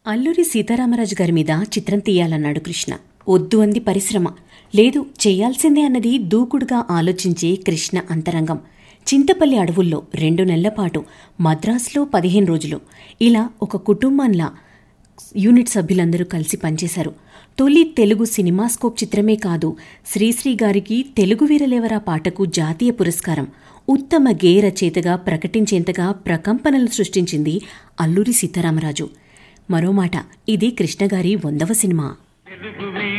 అల్లూరి సీతారామరాజు గారి మీద చిత్రం తీయాలన్నాడు కృష్ణ వద్దు అంది పరిశ్రమ లేదు చేయాల్సిందే అన్నది దూకుడుగా ఆలోచించే కృష్ణ అంతరంగం చింతపల్లి అడవుల్లో రెండు నెలల పాటు మద్రాసులో పదిహేను రోజులు ఇలా ఒక కుటుంబంలా యూనిట్ సభ్యులందరూ కలిసి పనిచేశారు తొలి తెలుగు సినిమాస్కోప్ చిత్రమే కాదు శ్రీశ్రీ గారికి తెలుగు వీరలేవరా పాటకు జాతీయ పురస్కారం ఉత్తమ గేయ రచయితగా ప్రకటించేంతగా ప్రకంపనలు సృష్టించింది అల్లూరి సీతారామరాజు మరో మాట ఇది కృష్ణగారి వందవ సినిమా